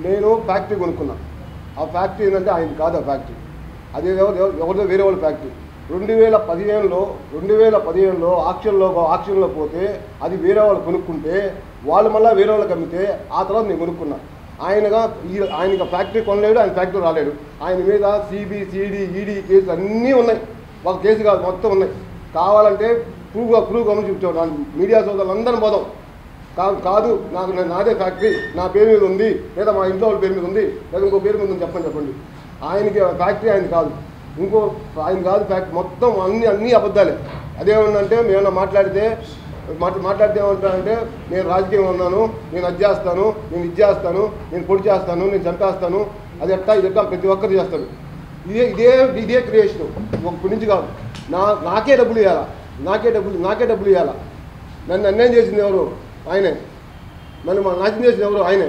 నేను ఫ్యాక్టరీ కొనుక్కున్నా ఆ ఫ్యాక్టరీ ఏంటంటే ఆయన కాదు ఆ ఫ్యాక్టరీ అది ఎవరు ఎవరు- ఎవరిదో వేరే వాళ్ళ ఫ్యాక్టరీ రెండు వేల పదిహేనులో రెండు వేల పదిహేనులో ఆక్షన్లో ఆక్షన్లో పోతే అది వేరే వాళ్ళు కొనుక్కుంటే వాళ్ళు మళ్ళీ వేరే వాళ్ళకి అమ్మితే ఆ తర్వాత నేను కొనుక్కున్నా ఆయనగా ఈ ఆయనగా ఫ్యాక్టరీ కొనలేడు ఆయన ఫ్యాక్టరీ రాలేడు ఆయన మీద సిబి సిడి ఈడీ కేసులు అన్నీ ఉన్నాయి ఒక కేసు కాదు మొత్తం ఉన్నాయి కావాలంటే ప్రూవ్గా ప్రూవ్ కమని చూపించాడు మీడియా సోదరులు అందరం పోదాం కాదు కాదు నాకు నా- నాదే ఫ్యాక్టరీ నా పేరు మీద ఉంది లేదా మా ఇంట్లో వాళ్ళ పేరు మీద ఉంది లేదా ఇంకో పేరు మీద ఉంది చెప్పండి చెప్పండి ఆయనకి ఫ్యాక్టరీ ఆయన కాదు ఇంకో ఆయన కాదు ఫ్యాక్టరీ మొత్తం అన్ని అన్ని అబద్ధాలే అదేమన్నంటే మేమన్నా మాట్లాడితే మాట్లా మాట్లాడితే ఏమంటారంటే నేను రాజకీయం ఉన్నాను నేను అది చేస్తాను నేను ఇది చేస్తాను నేను పొడి చేస్తాను నేను చంపేస్తాను అది ఎట్టా ఇది ఎట్టా ప్రతి ఒక్కరు చేస్తాడు ఇదే ఇదే ఇదే క్రియేషన్ ఒకటి నుంచి కాదు నా నాకే డబ్బులు ఇవ్వాలా నాకే డబ్బులు నాకే డబ్బులు ఇవ్వాలా నన్ను అన్యాయం చేసింది ఎవరు ఆయనే నన్ను మా నాశనం చేసింది ఎవరు ఆయనే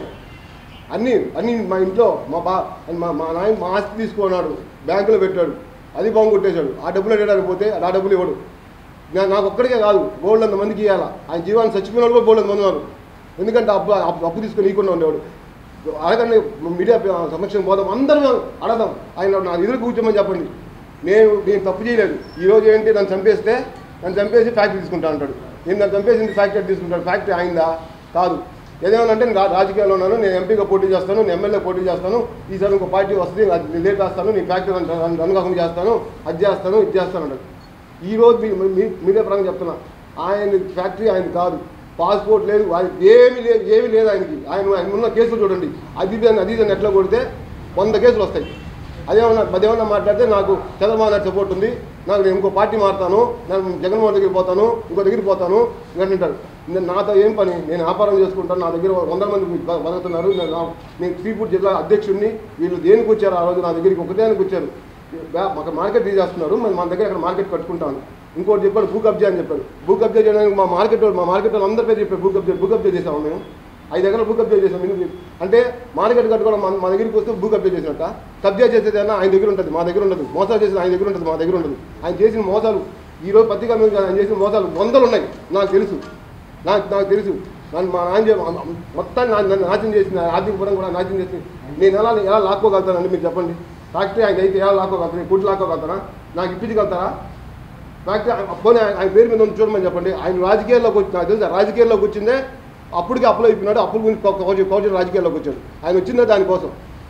అన్నీ అన్నీ మా ఇంట్లో మా బా మా మా నాయన మా ఆస్తి తీసుకున్నాడు బ్యాంకులో పెట్టాడు అది బాంబు కొట్టేశాడు ఆ డబ్బులు అడగడానికి పోతే ఆ డబ్బులు ఇవ్వడు నా- నాకు ఒక్కడికే కాదు బోల్డ్ అంత మందికి ఇవ్వాలా ఆయన జీవాన్ని చచ్చిపోయిన వాళ్ళు కూడా బోల్డ్ మంది ఉన్నారు ఎందుకంటే అప్పు అప్పు అప్పు తీసుకొని ఇవ్వకుండా ఉండేవాడు అడగండి మీడియా సమక్షం పోదాం అందరం అడదాం ఆయన నా ఎదురు కూర్చోమని చెప్పండి నేను నేను తప్పు చేయలేదు ఈరోజు ఏంటి నన్ను చంపేస్తే నన్ను చంపేసి ఫ్యాక్టరీ తీసుకుంటా అంటాడు నేను నన్ను చంపేసింది ఫ్యాక్టరీ తీసుకుంటాడు ఫ్యాక్టరీ అయిందా కాదు ఏదేమనంటే నేను రా- రాజకీయాల్లో ఉన్నాను నేను ఎంపీగా పోటీ చేస్తాను నేను ఎమ్మెల్యే పోటీ చేస్తాను ఈసారి ఇంకో పార్టీ వస్తుంది అది నేను లేట్ వేస్తాను నేను ఫ్యాక్టరీ రన్ రన్ కాకుండా చేస్తాను అది చేస్తాను ఇది చేస్తాను అంటాడు ఈ రోజు మీ- మీ- మీడియా పరంగా చెప్తున్నా ఆయన ఫ్యాక్టరీ ఆయన కాదు పాస్పోర్ట్ లేదు ఆయన ఏమీ లేదు ఏమీ లేదు ఆయనకి ఆయన ఆయన ఉన్న కేసులు చూడండి అది ఇది అని అది ఇది అని ఎట్లా కొడితే వంద కేసులు వస్తాయి అదేమన్నా అదేమన్నా మాట్లాడితే నాకు చంద్రబాబు నాయుడు సపోర్ట్ ఉంది నాకు నేను ఇంకో పార్టీ మారుతాను నేను జగన్మోహన్ దగ్గరికి పోతాను ఇంకో దగ్గరికి పోతాను ఇవన్నీ అంటారు నేను నాతో ఏం పని నేను వ్యాపారం చేసుకుంటాను నా దగ్గర వందల మంది బ- బతుకుతున్నారు నేను నా- నేను శ్రీపూర్ జిల్లా అధ్యక్షుడిని వీళ్ళు దేనికి వచ్చారు ఆ రోజు నా దగ్గరికి ఒకదానికి వచ్చారు బ్యా- మాకు మార్కెట్ తీసేస్తున్నారు మరి మన దగ్గర అక్కడ మార్కెట్ కట్టుకుంటాను ఇంకోటి చెప్పాడు భూ కబ్జా అని చెప్పాడు భూ కబ్జా చేయడానికి మా మార్కెట్ వాళ్ళు- మా మార్కెట్ వాళ్ళు అందరి పేరు చెప్పారు భూ కబ్జా భూ కబ్జా చేసాము మేము ఐదు ఎకరాలు భూ కబ్జా చేసాం ఎందుకు? అంటే మార్కెట్ కట్టుకోవడం మన మన దగ్గరికి వస్తే భూ కబ్జా చేసినట్ట కబ్జా చేసేది అన్నా ఆయన దగ్గర ఉంటుంది మా దగ్గర ఉండదు మోసాలు చేసేది ఆయన దగ్గర ఉంటుంది మా దగ్గర ఉండదు ఆయన చేసిన మోసాలు ఈ రోజు పత్రికా మీద ఆయన చేసిన మోసాలు వందలు ఉన్నాయి నాకు తెలుసు నాకు నాకు తెలుసు నన్ను మా నాన్న చే- మొత్తాన్ని నా- నన్ను నాశనం చేసింది ఆర్థిక పరంగా కూడా నాశనం చేసింది నేను ఎలా ఎలా లాక్కోగలుగుతానండి మీరు చెప్పండి ఫ్యాక్టరీ ఆయన అయితే ఎలా లాక్కోగలుగుతాను కుట్లు లాక్కోగలుగుతారా నాకు ఇప్పించగలుగుతారా ఫ్యాక్టరీ ఆయన- పోనీ ఆయన ఆయన పేరు మీద ఉంది చూడమని చెప్పండి ఆయన రాజకీయాల్లోకి వచ్చి నాకు తెలుసు రాజకీయాల్లోకి వచ్చిందే అప్పటికి అప్పులు అయిపోయినాడు అప్పుల గురించి కౌచ కౌచ రాజకీయాల్లోకి వచ్చాడు ఆయన వచ్చిందే దానికోసం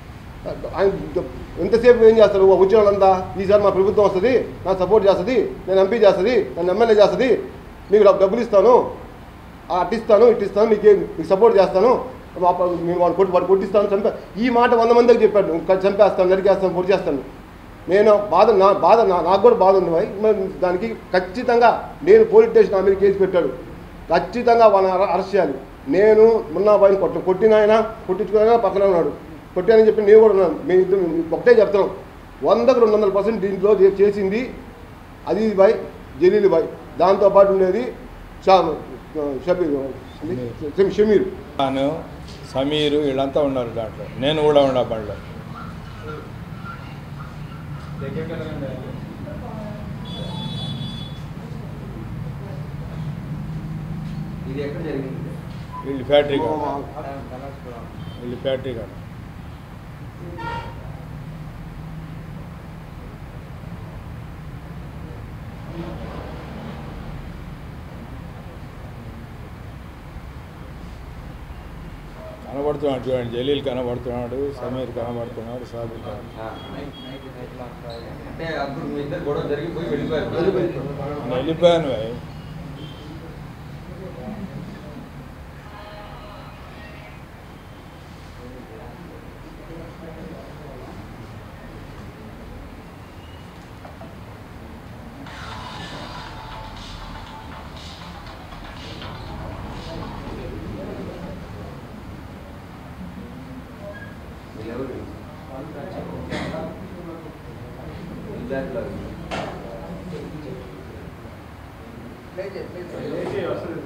ఆయన ఎంతసేపు ఏం చేస్తారు ఓ వచ్చిన వాళ్ళంతా ఈసారి మా ప్రభుత్వం వస్తుంది నాకు సపోర్ట్ చేస్తుంది నేను ఎంపీ చేస్తుంది నన్ను ఎమ్మెల్యే చేస్తుంది మీకు డబ్బు- డబ్బులు ఇస్తాను ఆ అట్టిస్తాను ఇట్టిస్తాను మీకు ఏం- మీకు సపోర్ట్ చేస్తాను మా ప- నేను వాడు కొట్టి వాడు కొట్టిస్తాను చంపే ఈ మాట వంద మందికి చెప్పాడు ఇంకా చంపేస్తాను నరికేస్తాను పొడి చేస్తాను నేను బాధ నా బాధ నా- నాకు కూడా బాధ ఉంది భాయ్ మరి దానికి ఖచ్చితంగా నేను పోలీస్ స్టేషన్ నా మీద కేసు పెట్టాడు ఖచ్చితంగా వాళ్ళని అర- అరెస్ట్ చేయాలి నేను మున్నా బాయ్ని కొట్ట కొట్టిన ఆయన కొట్టించుకున్నా పక్కన ఉన్నాడు కొట్టానని చెప్పి నేను కూడా ఉన్నాను మీ ఇద్దరు ఒకటే చెప్తున్నాం వందకు రెండు వందల పర్సెంట్ దీంట్లో చే- చేసింది అజీజ్ బాయ్ జలీల్ బాయ్ దాంతోపాటు ఉండేది షా షబీర్ షమీ- షమీర్ నేను సమీరు వీళ్ళంతా ఉన్నారు దాంట్లో నేను కూడా ఉన్నా బండ్లో ఇది ఎక్కడ జరిగింది వీళ్ళు ఫ్యాక్టరీ కాడ వీళ్ళు ఫ్యాక్టరీ కాడ కనబడుతున్నాడు చూడండి జలీల్ కనబడుతున్నాడు సమీర్ కనబడుతున్నాడు సాబిర్ కనబడుతున్నాడు అంటే అప్పుడు మీ ఇద్దరు గొడవ జరిగిపోయి వెళ్ళిపోయారు నేను వెళ్ళిపోయాను భాయ్ వీళ్ళెవరు? విద్యార్థులు లేచి వస్తుంది